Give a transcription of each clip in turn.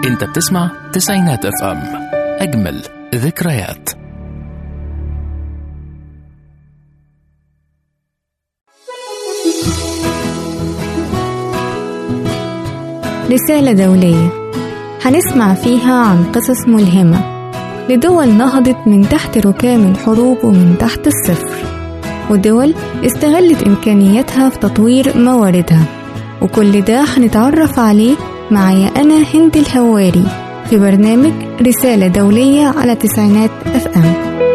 انت بتسمع تسعينات اف ام اجمل ذكريات رسالة دولية هنسمع فيها عن قصص ملهمة لدول نهضت من تحت ركام الحروب ومن تحت الصفر ودول استغلت إمكانياتها في تطوير مواردها وكل ده هنتعرف عليه معايا أنا هند الهواري في برنامج رسالة دولية على تسعينات اف ام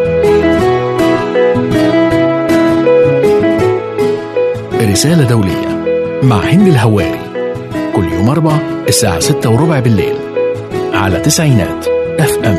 رسالة دولية مع هند الهواري كل يوم أربع الساعة ستة وربع بالليل على تسعينات اف ام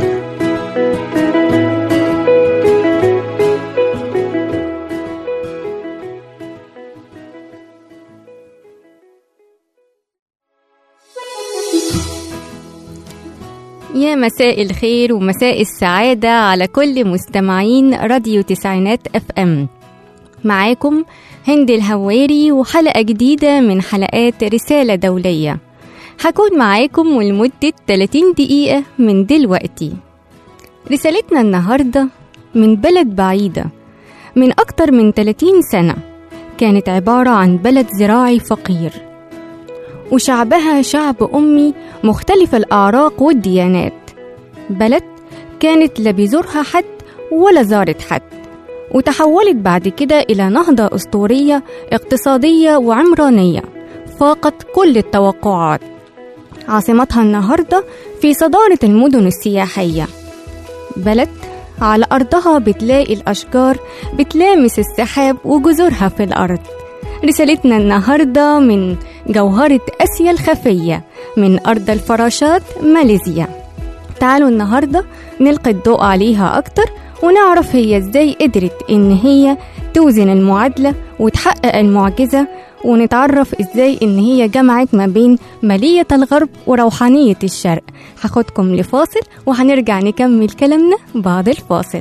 يا مساء الخير ومساء السعادة على كل مستمعين راديو تسعينات اف ام معاكم هند الهواري وحلقة جديدة من حلقات رسالة دولية هكون معاكم لمدة 30 دقيقة من دلوقتي رسالتنا النهاردة من بلد بعيدة من أكتر من 30 سنة كانت عبارة عن بلد زراعي فقير وشعبها شعب أمي مختلف الأعراق والديانات بلد كانت لا بيزورها حد ولا زارت حد وتحولت بعد كده إلى نهضة أسطورية اقتصادية وعمرانية فاقت كل التوقعات عاصمتها النهاردة في صدارة المدن السياحية بلد على أرضها بتلاقي الأشجار بتلامس السحاب وجذورها في الأرض رسالتنا النهاردة من جوهرة آسيا الخفية من أرض الفراشات ماليزيا تعالوا النهاردة نلقي الضوء عليها أكتر ونعرف هي إزاي قدرت إن هي توزن المعادلة وتحقق المعجزة ونتعرف إزاي إن هي جمعت ما بين مالية الغرب وروحانية الشرق هاخدكم لفاصل وهنرجع نكمل كلامنا بعد الفاصل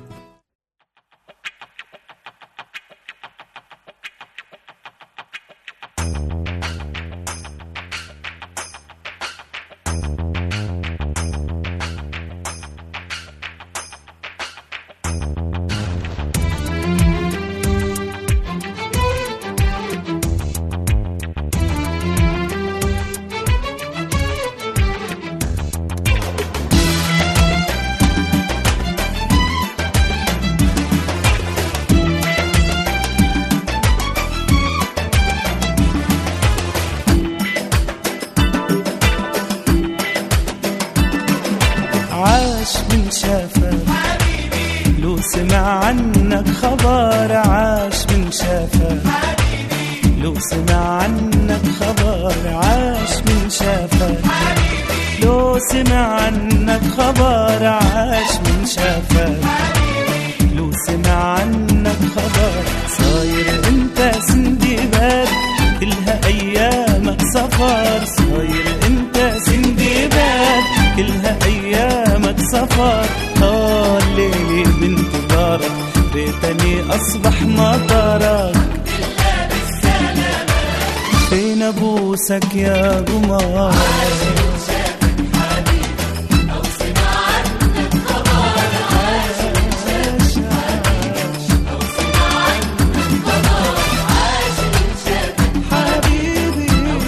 عاش من شافك لو سمع عنك خبر عاش من شافك لو سمع عنك خبر عاش من شافك لو سمع عنك خبر عاش من شافك لو سمع عنك خبر صاير انت سندباد كلها ايامك سفر صاير انت سندباد كلها ايامك سفر طال ليلي بانتظارك ريتني اصبح مطرك فين ابوسك يا قمر حبيبي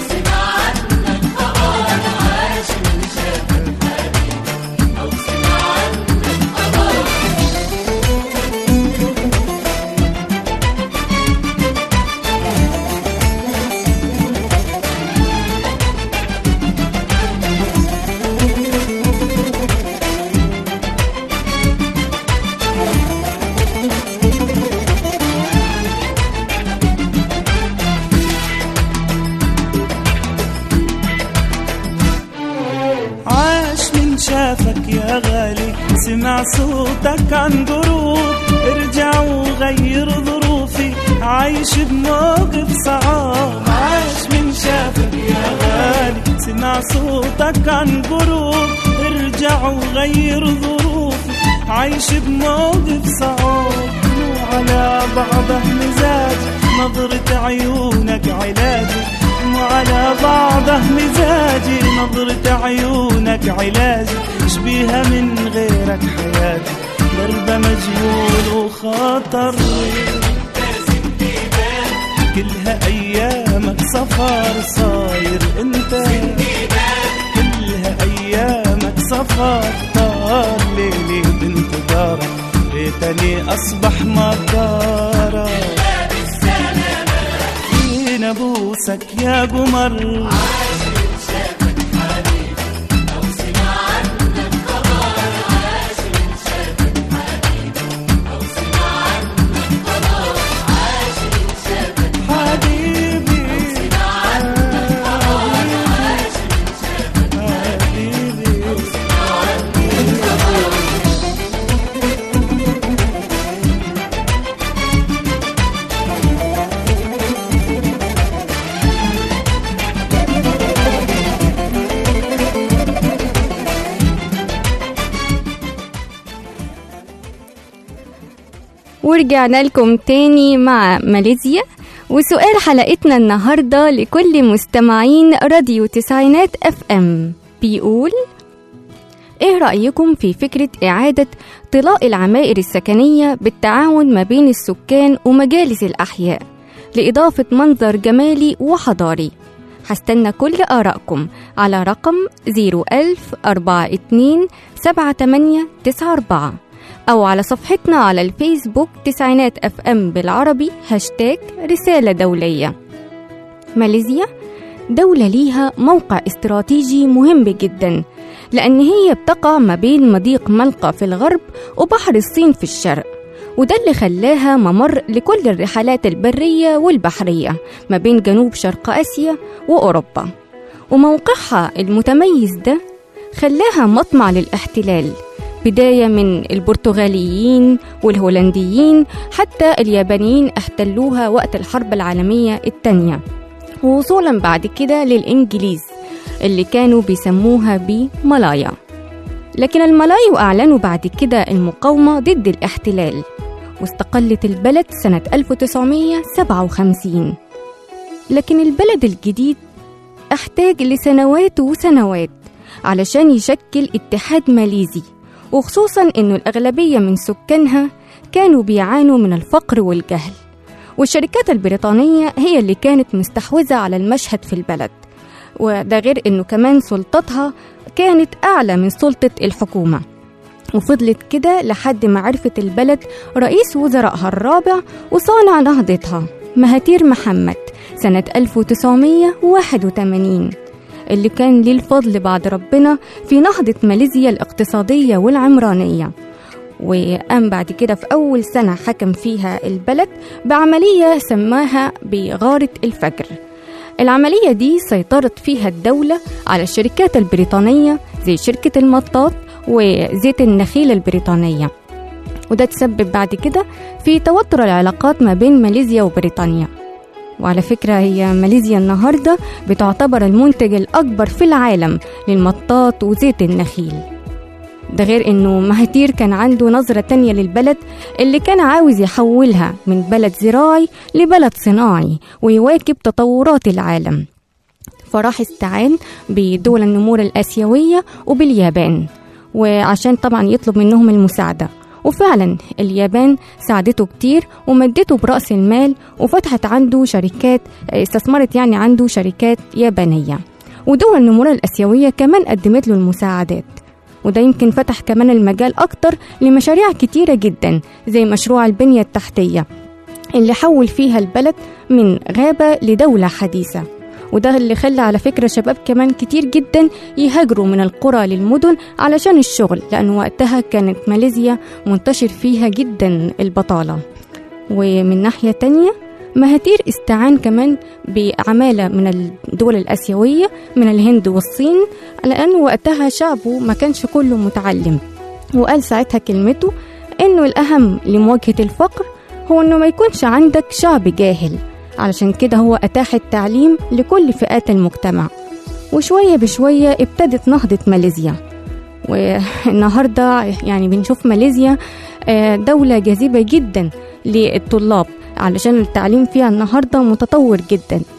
عاش من شافك يا غالي سمع صوتك عن قروب ارجع وغير ظروفي عايش بموقف صعب عاش من شافك يا غالي سمع صوتك عن قروب ارجع وغير ظروفي عايش بموقف صعب مو على بعضه مزاج نظرة عيونك علاجي مو على بعضه مزاج علاجي نظرة عيونك علاجي شبيها من غيرك حياتي ضربة مجهول وخطر كلها ايامك سفر صاير انت كلها ايامك سفر طار ليلي بانتظارك ريتني اصبح مطارك فينا بوسك يا قمر حبيبي حبيبي ورجعنا لكم تاني مع ماليزيا وسؤال حلقتنا النهاردة لكل مستمعين راديو تسعينات اف ام بيقول ايه رأيكم في فكرة إعادة طلاء العمائر السكنية بالتعاون ما بين السكان ومجالس الأحياء لإضافة منظر جمالي وحضاري هستنى كل آرائكم على رقم 01042 أو على صفحتنا على الفيسبوك تسعينات اف ام بالعربي هاشتاج رسالة دولية ماليزيا دولة ليها موقع استراتيجي مهم جدا لأن هي بتقع ما بين مضيق ملقا في الغرب وبحر الصين في الشرق وده اللي خلاها ممر لكل الرحلات البرية والبحرية ما بين جنوب شرق آسيا وأوروبا وموقعها المتميز ده خلاها مطمع للاحتلال بداية من البرتغاليين والهولنديين حتى اليابانيين احتلوها وقت الحرب العالمية الثانية ووصولا بعد كده للإنجليز اللي كانوا بيسموها بملايا لكن الملايو أعلنوا بعد كده المقاومة ضد الاحتلال واستقلت البلد سنة 1957 لكن البلد الجديد احتاج لسنوات وسنوات علشان يشكل اتحاد ماليزي وخصوصا انه الاغلبيه من سكانها كانوا بيعانوا من الفقر والجهل والشركات البريطانيه هي اللي كانت مستحوذه على المشهد في البلد وده غير انه كمان سلطتها كانت اعلى من سلطه الحكومه وفضلت كده لحد ما عرفت البلد رئيس وزرائها الرابع وصانع نهضتها مهاتير محمد سنة 1981 اللي كان ليه الفضل بعد ربنا في نهضة ماليزيا الاقتصادية والعمرانية وقام بعد كده في أول سنة حكم فيها البلد بعملية سماها بغارة الفجر العملية دي سيطرت فيها الدولة على الشركات البريطانية زي شركة المطاط وزيت النخيل البريطانية وده تسبب بعد كده في توتر العلاقات ما بين ماليزيا وبريطانيا وعلى فكرة هي ماليزيا النهاردة بتعتبر المنتج الأكبر في العالم للمطاط وزيت النخيل ده غير انه مهاتير كان عنده نظرة تانية للبلد اللي كان عاوز يحولها من بلد زراعي لبلد صناعي ويواكب تطورات العالم فراح استعان بدول النمور الآسيوية وباليابان وعشان طبعا يطلب منهم المساعدة وفعلا اليابان ساعدته كتير ومدته برأس المال وفتحت عنده شركات استثمرت يعني عنده شركات يابانية ودول النمور الآسيوية كمان قدمت له المساعدات وده يمكن فتح كمان المجال أكتر لمشاريع كتيرة جدا زي مشروع البنية التحتية اللي حول فيها البلد من غابة لدولة حديثة وده اللي خلى على فكرة شباب كمان كتير جدا يهاجروا من القرى للمدن علشان الشغل لأن وقتها كانت ماليزيا منتشر فيها جدا البطالة ومن ناحية تانية مهاتير استعان كمان بعمالة من الدول الآسيوية من الهند والصين لأن وقتها شعبه ما كانش كله متعلم وقال ساعتها كلمته إنه الأهم لمواجهة الفقر هو إنه ما يكونش عندك شعب جاهل علشان كده هو أتاح التعليم لكل فئات المجتمع وشوية بشوية ابتدت نهضة ماليزيا والنهاردة يعني بنشوف ماليزيا دولة جاذبة جدا للطلاب علشان التعليم فيها النهاردة متطور جدا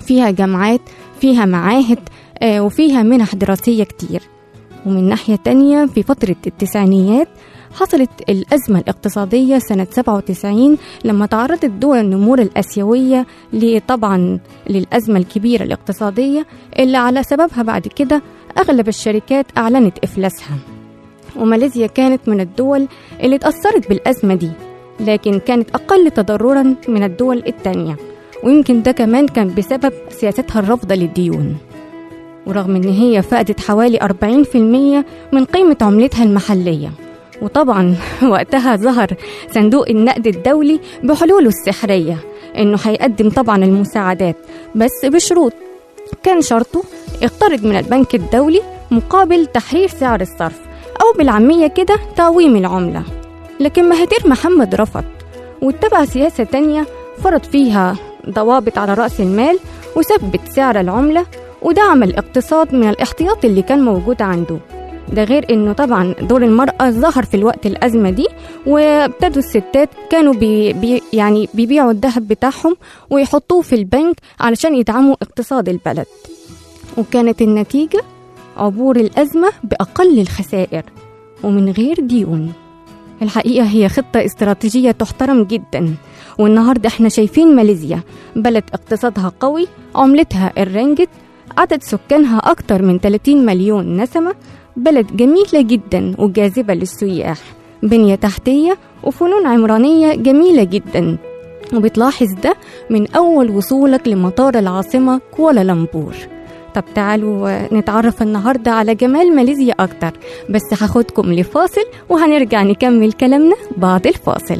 فيها جامعات فيها معاهد آه، وفيها منح دراسية كتير ومن ناحية تانية في فترة التسعينيات حصلت الأزمة الاقتصادية سنة 97 لما تعرضت دول النمور الآسيوية طبعا للأزمة الكبيرة الاقتصادية اللي على سببها بعد كده أغلب الشركات أعلنت إفلاسها وماليزيا كانت من الدول اللي اتأثرت بالأزمة دي لكن كانت أقل تضررا من الدول التانية ويمكن ده كمان كان بسبب سياستها الرافضة للديون ورغم إن هي فقدت حوالي 40% من قيمة عملتها المحلية وطبعا وقتها ظهر صندوق النقد الدولي بحلوله السحرية إنه هيقدم طبعا المساعدات بس بشروط كان شرطه اقترض من البنك الدولي مقابل تحرير سعر الصرف أو بالعامية كده تعويم العملة لكن مهاتير محمد رفض واتبع سياسة تانية فرض فيها ضوابط على رأس المال وثبت سعر العملة ودعم الاقتصاد من الاحتياط اللي كان موجود عنده ده غير انه طبعا دور المرأة ظهر في الوقت الأزمة دي وابتدوا الستات كانوا بي بي يعني بيبيعوا الذهب بتاعهم ويحطوه في البنك علشان يدعموا اقتصاد البلد وكانت النتيجة عبور الأزمة بأقل الخسائر ومن غير ديون الحقيقة هي خطة استراتيجية تحترم جدا والنهاردة احنا شايفين ماليزيا بلد اقتصادها قوي عملتها الرنجت عدد سكانها أكتر من 30 مليون نسمة بلد جميلة جدا وجاذبة للسياح بنية تحتية وفنون عمرانية جميلة جدا وبتلاحظ ده من أول وصولك لمطار العاصمة كوالالمبور طب تعالوا نتعرف النهاردة على جمال ماليزيا أكتر بس هاخدكم لفاصل وهنرجع نكمل كلامنا بعد الفاصل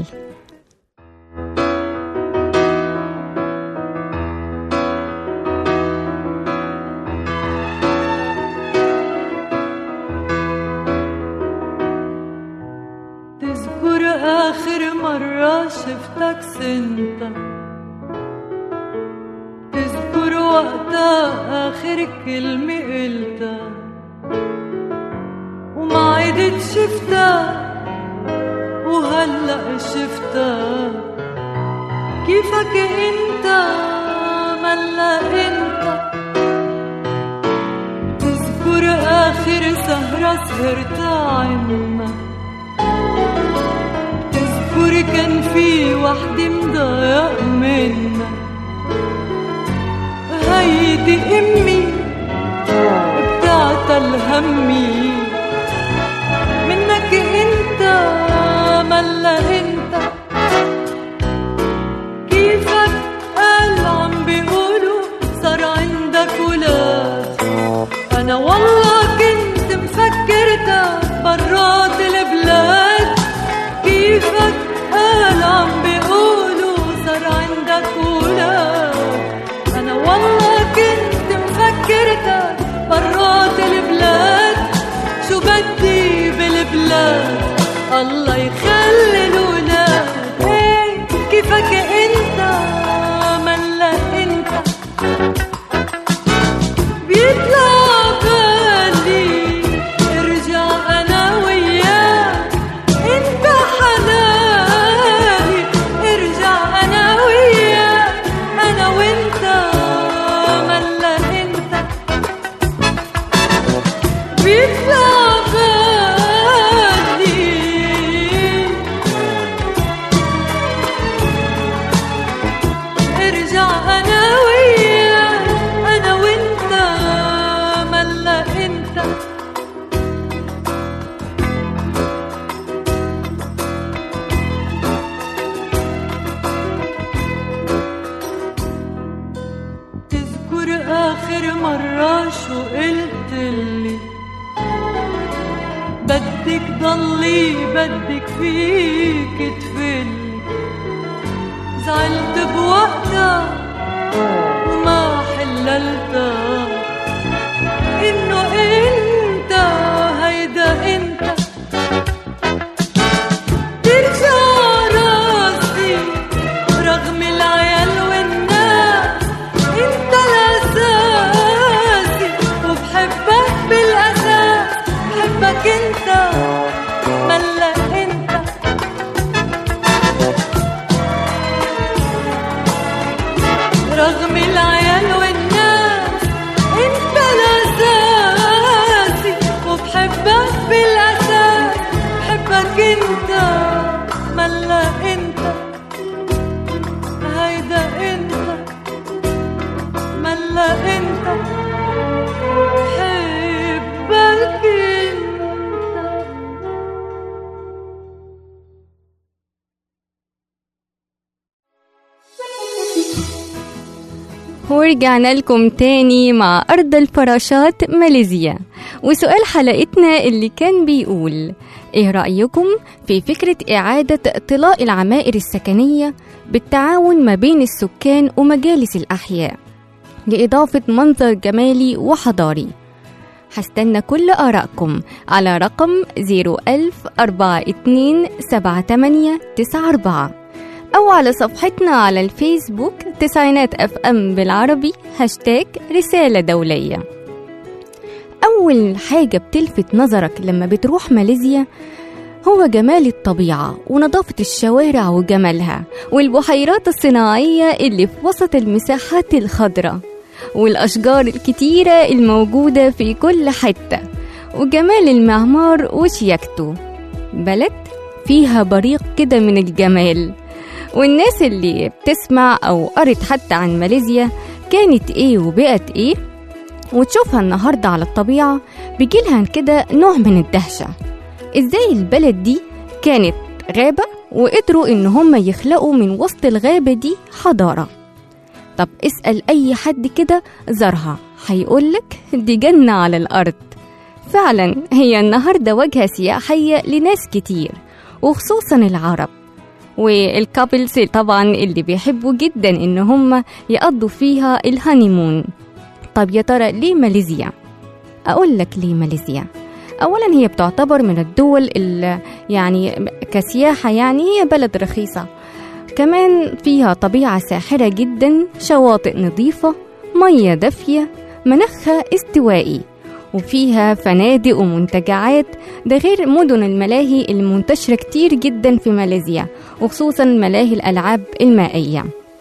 تذكر آخر مرة شفتك سنتا تذكر وقتها آخر كلمة قلتها وما عدت شفتها وهلأ شفتها كيفك انت ملا انت تذكر آخر سهرة سهرتها عنا تذكر كان في وحدة مضايق منا هيدي أمي بتاعت الهمي منك انت ملا انت كيفك قال عم بيقولوا صار عندك ولاد انا والله كنت مفكرتك برات البلاد كيفك قال عم بيقولوا صار عندك ولاد انا والله كنت مفكرتك برات البلاد شو بدي بالبلاد الله يخلي الولاد هي كيفك انت ملا انت بيطلع بالي ارجع انا وياك انت حلالي ارجع انا وياك انا وانت ملا انت بيطلع بالي ارجع انا وياك انا وانت ملا انت تذكر اخر مرة شو قلت لي بدك ضلي بدك فيك تفلي زعلت بوقتها وما حللتها انه انت هيدا انت ترجع راسي رغم العيال والناس انت الاساسي وبحبك بالاساس بحبك انت ملا انت رغم ملا انت بحبك انت ورجعنا لكم تاني مع أرض الفراشات ماليزيا وسؤال حلقتنا اللي كان بيقول إيه رأيكم في فكرة إعادة طلاء العمائر السكنية بالتعاون ما بين السكان ومجالس الأحياء لإضافة منظر جمالي وحضاري هستنى كل آرائكم على رقم 010427894 أو على صفحتنا على الفيسبوك تسعينات أف أم بالعربي هاشتاج رسالة دولية أول حاجة بتلفت نظرك لما بتروح ماليزيا هو جمال الطبيعة ونظافة الشوارع وجمالها والبحيرات الصناعية اللي في وسط المساحات الخضراء والأشجار الكتيرة الموجودة في كل حتة وجمال المعمار وشياكته بلد فيها بريق كده من الجمال والناس اللي بتسمع أو قرت حتى عن ماليزيا كانت إيه وبقت إيه وتشوفها النهاردة على الطبيعة بيجيلها كده نوع من الدهشة إزاي البلد دي كانت غابة وقدروا إن هم يخلقوا من وسط الغابة دي حضارة طب اسأل أي حد كده زارها هيقولك دي جنة على الأرض فعلا هي النهاردة وجهة سياحية لناس كتير وخصوصا العرب والكابلز طبعا اللي بيحبوا جدا ان هم يقضوا فيها الهانيمون طب يا ترى ليه ماليزيا اقول لك ليه ماليزيا اولا هي بتعتبر من الدول اللي يعني كسياحه يعني هي بلد رخيصه كمان فيها طبيعه ساحره جدا شواطئ نظيفه ميه دافيه مناخها استوائي وفيها فنادق ومنتجعات ده غير مدن الملاهي المنتشرة كتير جدا في ماليزيا وخصوصا ملاهي الألعاب المائية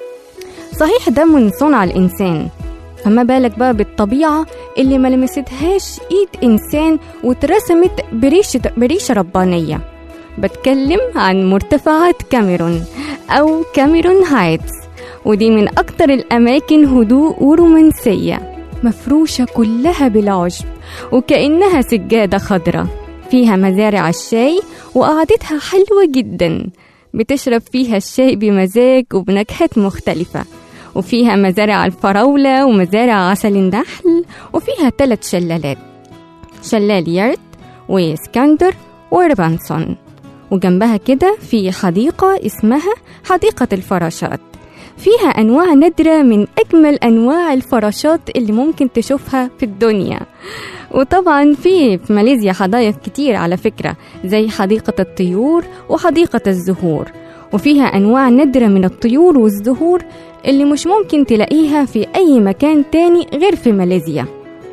صحيح ده من صنع الإنسان فما بالك بقى بالطبيعة اللي ما لمستهاش إيد إنسان واترسمت بريشة, بريشة ربانية بتكلم عن مرتفعات كاميرون أو كاميرون هايتس ودي من أكتر الأماكن هدوء ورومانسية مفروشة كلها بالعشب وكأنها سجادة خضراء فيها مزارع الشاي وقعدتها حلوة جدا بتشرب فيها الشاي بمزاج وبنكهات مختلفة وفيها مزارع الفراولة ومزارع عسل النحل وفيها ثلاث شلالات شلال يارد واسكندر وربانسون وجنبها كده في حديقة اسمها حديقة الفراشات فيها أنواع نادرة من أجمل أنواع الفراشات اللي ممكن تشوفها في الدنيا وطبعا في في ماليزيا حدائق كتير على فكرة زي حديقة الطيور وحديقة الزهور وفيها أنواع نادرة من الطيور والزهور اللي مش ممكن تلاقيها في أي مكان تاني غير في ماليزيا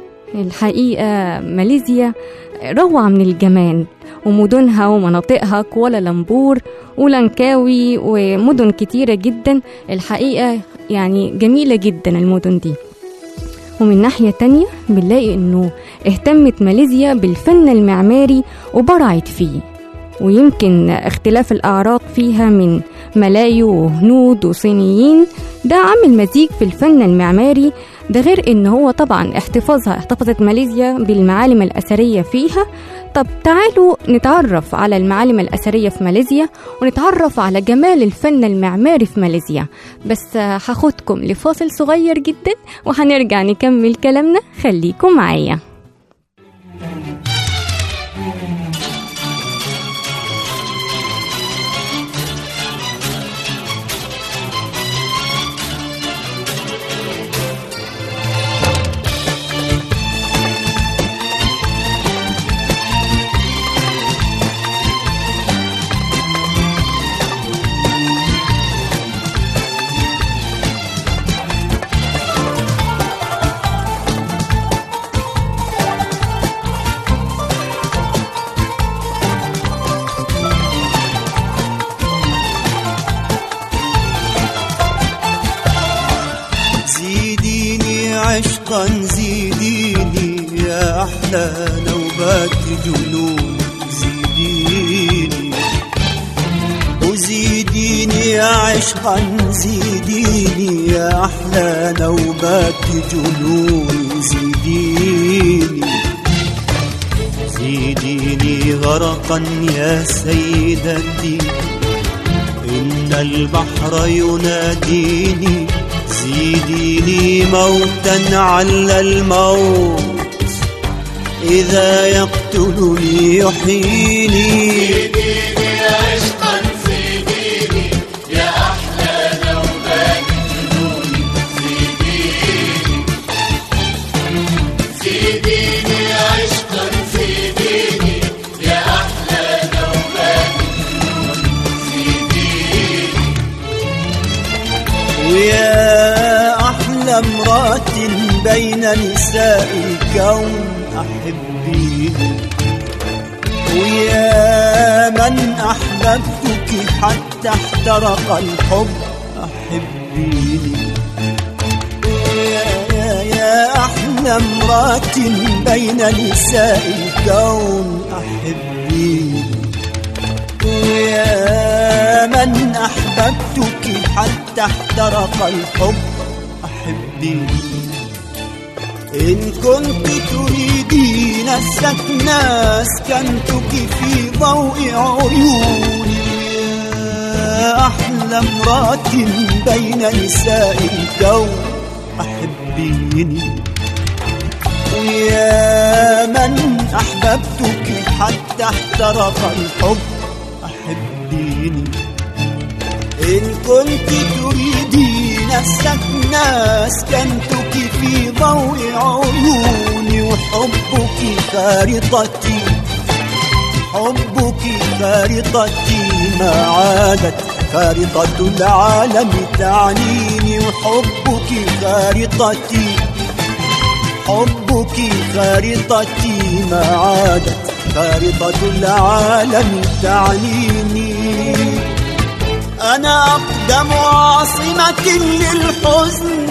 الحقيقة ماليزيا روعة من الجمال ومدنها ومناطقها كوالالمبور ولانكاوي ومدن كتيرة جدا الحقيقة يعني جميلة جدا المدن دي ومن ناحية تانية بنلاقي انه اهتمت ماليزيا بالفن المعماري وبرعت فيه ويمكن اختلاف الأعراق فيها من ملايو وهنود وصينيين ده عامل مزيج في الفن المعماري ده غير ان هو طبعا احتفاظها احتفظت ماليزيا بالمعالم الأثرية فيها طب تعالوا نتعرف على المعالم الأثرية في ماليزيا ونتعرف على جمال الفن المعماري في ماليزيا بس هاخدكم لفاصل صغير جدا وهنرجع نكمل كلامنا خليكم معايا زيديني عشقا زيديني يا أحلى نوبات جنون زيديني وزيديني يا عشقا زيديني يا أحلى نوبات جنوني زيديني زيديني غرقا يا سيدتي إن البحر يناديني زيديني موتا على الموت إذا يقتلني يحييني ويا أحلى امرأة بين نساء الكون أحبيني ويا من أحببتك حتى احترق الحب أحبيني يا يا يا أحلى امرأة بين نساء الكون أحبيني ويا من أحببتك حتى احترق الحب أحبيني إن كنت تريدين السكن أسكنتك في ضوء عيوني يا أحلى امرأة بين نساء الكون أحبيني ويا من أحببتك حتى احترق الحب أحبيني إن كنت تريدين السكن أسكنتك في ضوء عيوني وحبك خارطتي حبك خارطتي ما عادت خارطة العالم تعنيني وحبك خارطتي حبك خارطتي ما عادت خارطة العالم تعنيني أنا أقدم عاصمة للحزن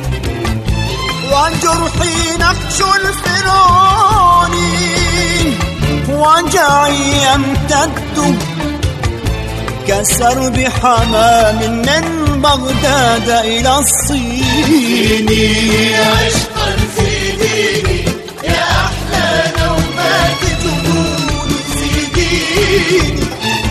وجرحي نقش الفرعون وجعي يمتد كسرب حمام من بغداد إلى الصين عشقا في ديني يا أحلى نوبات جنون زيديني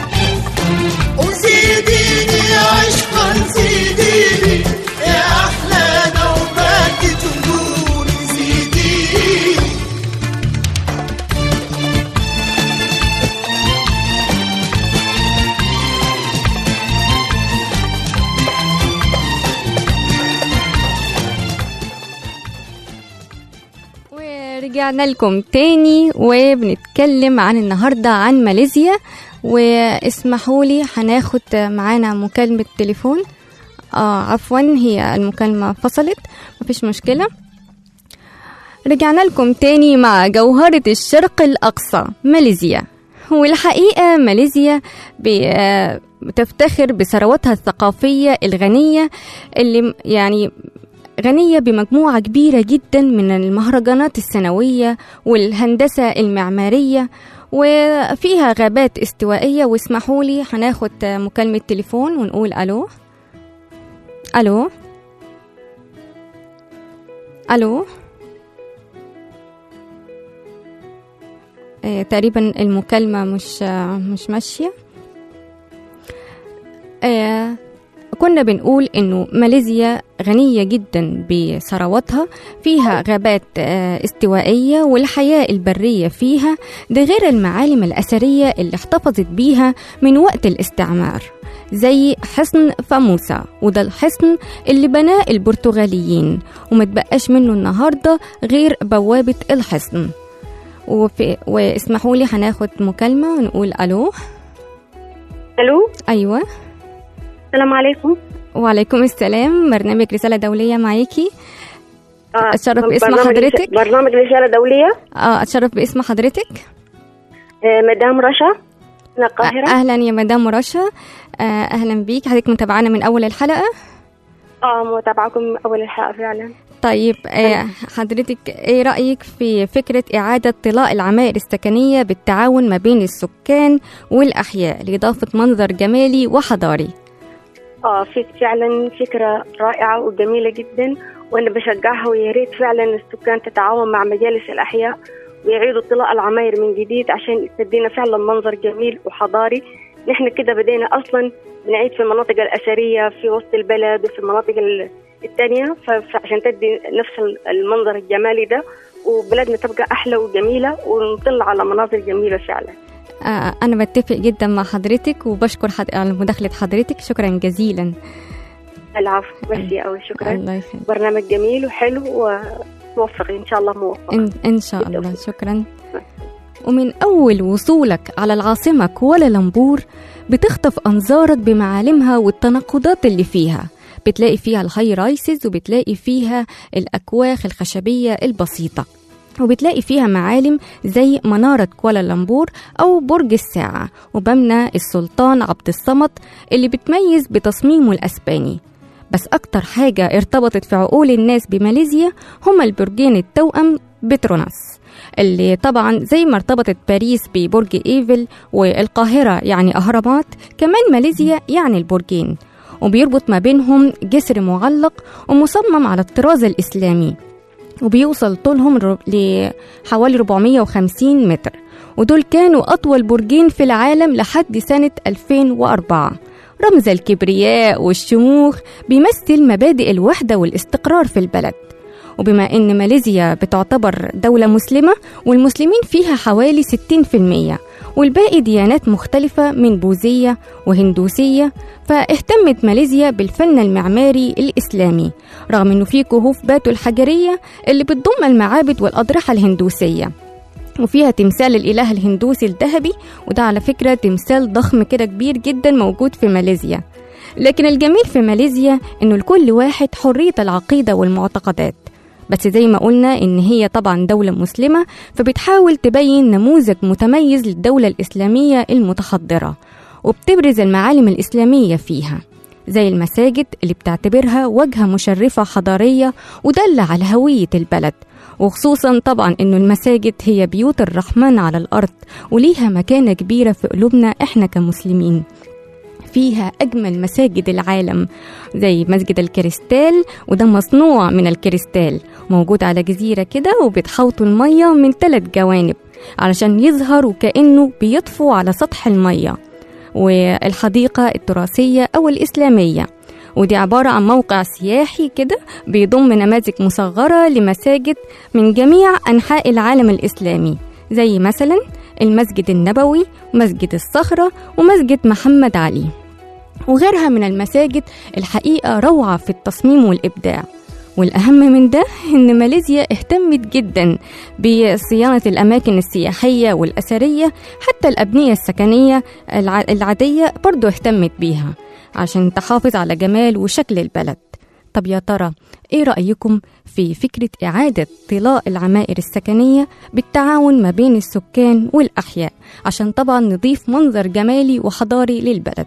وزيديني عشقا زيديني يا أحلى نوبات جنون زيديني ورجعنا لكم تاني وبنتكلم عن النهاردة عن ماليزيا واسمحوا لي هناخد معانا مكالمة تليفون آه عفوا هي المكالمة فصلت مفيش مشكلة رجعنا لكم تاني مع جوهرة الشرق الأقصى ماليزيا والحقيقة ماليزيا بي- آه، بتفتخر بثرواتها الثقافية الغنية اللي م- يعني غنية بمجموعة كبيرة جدا من المهرجانات السنوية والهندسة المعمارية وفيها غابات استوائية واسمحوا لي هناخد مكالمة تليفون ونقول ألو ألو ألو آه، تقريبا المكالمة مش آه، مش ماشية آه، كنا بنقول انه ماليزيا غنية جدا بثرواتها فيها غابات آه، استوائية والحياة البرية فيها ده غير المعالم الأثرية اللي احتفظت بيها من وقت الاستعمار زي حصن فاموسا وده الحصن اللي بناه البرتغاليين وما تبقاش منه النهاردة غير بوابة الحصن وفي واسمحوا لي هناخد مكالمة ونقول ألو الو أيوة السلام عليكم وعليكم السلام برنامج رسالة دولية معاكي آه، أتشرف باسم برنامج حضرتك. برنامج رسالة دولية اه اتشرف باسم حضرتك آه، مدام رشا من القاهرة اهلا يا مدام رشا آه، اهلا بيك حضرتك متابعانا من اول الحلقه اه متابعكم من أول الحلقة فعلا طيب آه، حضرتك ايه رايك في فكره اعاده طلاء العماير السكنيه بالتعاون ما بين السكان والاحياء لاضافه منظر جمالي وحضاري اه في فعلا فكرة رائعة وجميلة جدا وأنا بشجعها ويا ريت فعلا السكان تتعاون مع مجالس الأحياء ويعيدوا طلاء العماير من جديد عشان تدينا فعلا منظر جميل وحضاري نحن كده بدينا أصلا بنعيد في المناطق الأثرية في وسط البلد وفي المناطق ال- التانية ف- فعشان تدي نفس ال- المنظر الجمالي ده وبلادنا تبقى أحلى وجميلة ونطل على مناظر جميلة فعلا آه، أنا بتفق جدا مع حضرتك وبشكر حد... على مداخلة حضرتك شكرا جزيلا العفو ميرسي أوي شكرا الله يخليك برنامج جميل وحلو وموفق إن شاء الله موفق إن, إن شاء الله شكرا ومن أول وصولك على العاصمة كوالالمبور بتخطف أنظارك بمعالمها والتناقضات اللي فيها بتلاقي فيها الهاي رايسز وبتلاقي فيها الأكواخ الخشبية البسيطة وبتلاقي فيها معالم زي منارة كوالالمبور أو برج الساعة ومبنى السلطان عبد الصمد اللي بتميز بتصميمه الأسباني بس أكتر حاجة ارتبطت في عقول الناس بماليزيا هما البرجين التوأم بتروناس اللي طبعا زي ما ارتبطت باريس ببرج ايفل والقاهرة يعني أهرامات كمان ماليزيا يعني البرجين وبيربط ما بينهم جسر معلق ومصمم على الطراز الإسلامي وبيوصل طولهم رو- لحوالي 450 متر ودول كانوا أطول برجين في العالم لحد سنة 2004 رمز الكبرياء والشموخ بيمثل مبادئ الوحدة والاستقرار في البلد وبما أن ماليزيا بتعتبر دولة مسلمة والمسلمين فيها حوالي 60% والباقي ديانات مختلفة من بوذية وهندوسية فاهتمت ماليزيا بالفن المعماري الإسلامي رغم أنه في كهوف باتو الحجرية اللي بتضم المعابد والأضرحة الهندوسية وفيها تمثال الإله الهندوسي الذهبي وده على فكرة تمثال ضخم كده كبير جدا موجود في ماليزيا لكن الجميل في ماليزيا إنه لكل واحد حرية العقيدة والمعتقدات بس زي ما قلنا إن هي طبعا دولة مسلمة فبتحاول تبين نموذج متميز للدولة الإسلامية المتحضرة وبتبرز المعالم الإسلامية فيها زي المساجد اللي بتعتبرها واجهة مشرفة حضارية ودل على هوية البلد وخصوصا طبعا انه المساجد هي بيوت الرحمن على الارض وليها مكانه كبيره في قلوبنا احنا كمسلمين فيها أجمل مساجد العالم زي مسجد الكريستال وده مصنوع من الكريستال موجود على جزيرة كده وبتحوطوا المية من ثلاث جوانب علشان يظهر وكأنه بيطفو على سطح المية والحديقة التراثية أو الإسلامية ودي عبارة عن موقع سياحي كده بيضم نماذج مصغرة لمساجد من جميع أنحاء العالم الإسلامي زي مثلا المسجد النبوي مسجد الصخرة ومسجد محمد علي وغيرها من المساجد الحقيقة روعة في التصميم والإبداع والأهم من ده إن ماليزيا اهتمت جدا بصيانة الأماكن السياحية والأثرية حتى الأبنية السكنية الع- العادية برضو اهتمت بيها عشان تحافظ على جمال وشكل البلد طب يا ترى ايه رأيكم في فكرة إعادة طلاء العمائر السكنية بالتعاون ما بين السكان والأحياء عشان طبعا نضيف منظر جمالي وحضاري للبلد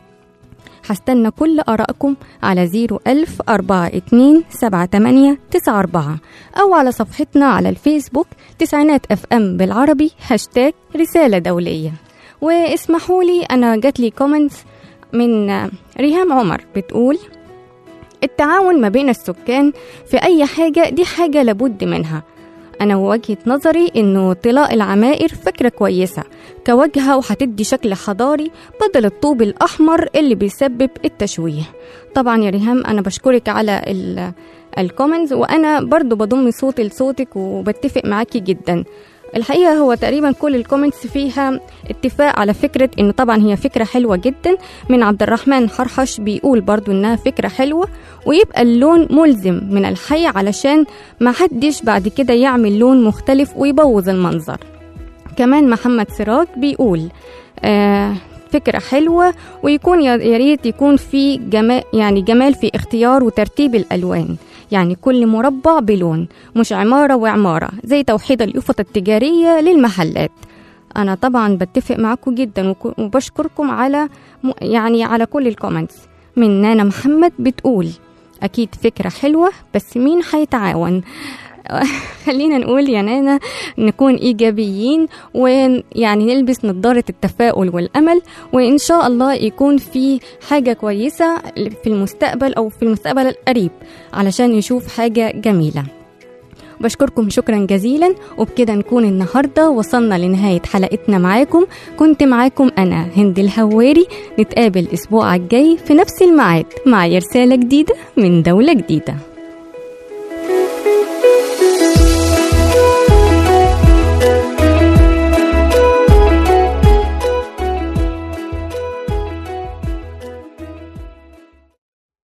هستنى كل آرائكم على 01000 42 78 94 أو على صفحتنا على الفيسبوك تسعينات اف ام بالعربي هاشتاج رسالة دولية واسمحوا لي أنا جات لي كومنتس من ريهام عمر بتقول التعاون ما بين السكان في أي حاجة دي حاجة لابد منها أنا وجهة نظري إنه طلاء العمائر فكرة كويسة كواجهة وهتدي شكل حضاري بدل الطوب الأحمر اللي بيسبب التشويه طبعا يا ريهام أنا بشكرك على ال الكومنتس وأنا برضو بضم صوتي لصوتك وبتفق معاكي جدا الحقيقة هو تقريبا كل الكومنتس فيها اتفاق على فكرة انه طبعا هي فكرة حلوة جدا من عبد الرحمن حرحش بيقول برضو انها فكرة حلوة ويبقى اللون ملزم من الحي علشان ما حدش بعد كده يعمل لون مختلف ويبوظ المنظر كمان محمد سراج بيقول آه فكرة حلوة ويكون يا يا ريت يكون في جمال يعني جمال في اختيار وترتيب الألوان يعني كل مربع بلون مش عمارة وعمارة زي توحيد اليافطة التجارية للمحلات أنا طبعا بتفق معاكم جدا وك- وبشكركم على م- يعني على كل الكومنتس من نانا محمد بتقول أكيد فكرة حلوة بس مين هيتعاون خلينا نقول يا نانا نكون إيجابيين ويعني نلبس نظارة التفاؤل والأمل وإن شاء الله يكون في حاجة كويسة في المستقبل أو في المستقبل القريب علشان نشوف حاجة جميلة بشكركم شكرا جزيلا وبكده نكون النهاردة وصلنا لنهاية حلقتنا معاكم كنت معاكم أنا هند الهواري نتقابل الأسبوع الجاي في نفس الميعاد مع رسالة جديدة من دولة جديدة